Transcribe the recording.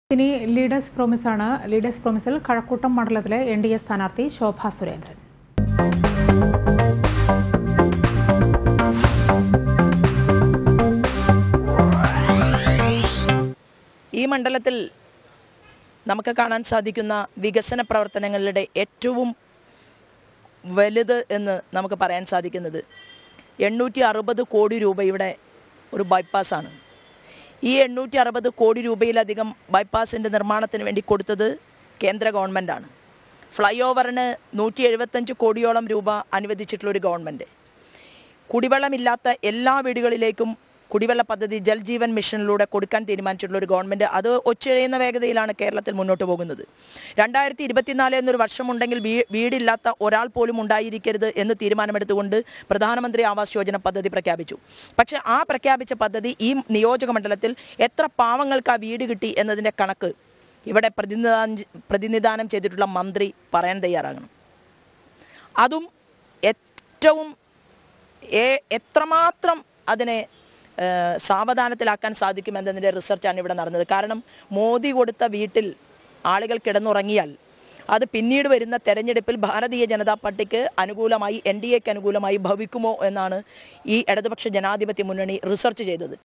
ഇനി ലീഡേഴ്സ് പ്രോമിസാണ് ലീഡേഴ്സ് പ്രോമിസിൽ കഴക്കൂട്ടം മണ്ഡലത്തിലെ എൻ ഡി എ സ്ഥാനാർത്ഥി ശോഭ സുരേന്ദ്രൻ ഈ മണ്ഡലത്തിൽ നമുക്ക് കാണാൻ സാധിക്കുന്ന വികസന പ്രവർത്തനങ്ങളുടെ ഏറ്റവും വലുത് എന്ന് നമുക്ക് പറയാൻ സാധിക്കുന്നത് എണ്ണൂറ്റി അറുപത് കോടി രൂപയുടെ ഒരു ബൈപ്പാസാണ് ഈ എണ്ണൂറ്റി അറുപത് കോടി രൂപയിലധികം ബൈപ്പാസിൻ്റെ നിർമ്മാണത്തിന് വേണ്ടി കൊടുത്തത് കേന്ദ്ര ഗവൺമെൻറ്റാണ് ഫ്ലൈ ഓവറിന് നൂറ്റി എഴുപത്തഞ്ച് കോടിയോളം രൂപ അനുവദിച്ചിട്ടുള്ള ഒരു ഗവൺമെൻറ് കുടിവെള്ളമില്ലാത്ത എല്ലാ വീടുകളിലേക്കും കുടിവെള്ള പദ്ധതി ജൽ ജീവൻ മിഷനിലൂടെ കൊടുക്കാൻ തീരുമാനിച്ചിട്ടുള്ള ഒരു ഗവൺമെൻറ് അത് ഒച്ചഴിയുന്ന വേഗതയിലാണ് കേരളത്തിൽ മുന്നോട്ട് പോകുന്നത് രണ്ടായിരത്തി ഇരുപത്തിനാല് എന്നൊരു വർഷമുണ്ടെങ്കിൽ വീ വീടില്ലാത്ത ഒരാൾ പോലും ഉണ്ടായിരിക്കരുത് എന്ന് തീരുമാനമെടുത്തുകൊണ്ട് പ്രധാനമന്ത്രി ആവാസ് യോജന പദ്ധതി പ്രഖ്യാപിച്ചു പക്ഷേ ആ പ്രഖ്യാപിച്ച പദ്ധതി ഈ നിയോജക മണ്ഡലത്തിൽ എത്ര പാവങ്ങൾക്ക് ആ വീട് കിട്ടി എന്നതിൻ്റെ കണക്ക് ഇവിടെ പ്രതിനിധാനം പ്രതിനിധാനം ചെയ്തിട്ടുള്ള മന്ത്രി പറയാൻ തയ്യാറാകണം അതും ഏറ്റവും ഏ- എത്രമാത്രം അതിനെ ഏഹ്, സാവധാനത്തിലാക്കാൻ സാധിക്കുമെന്നതിൻ്റെ റിസർച്ചാണ് ഇവിടെ നടന്നത് കാരണം മോദി കൊടുത്ത വീട്ടിൽ ആളുകൾ കിടന്നുറങ്ങിയാൽ അത് പിന്നീട് വരുന്ന തെരഞ്ഞെടുപ്പിൽ ഭാരതീയ ജനതാ പാർട്ടിക്ക് അനുകൂലമായി എൻ ഡി എക്ക് അനുകൂലമായി ഭവിക്കുമോ എന്നാണ് ഈ ഇടതുപക്ഷ ജനാധിപത്യ മുന്നണി റിസർച്ച് ചെയ്തത്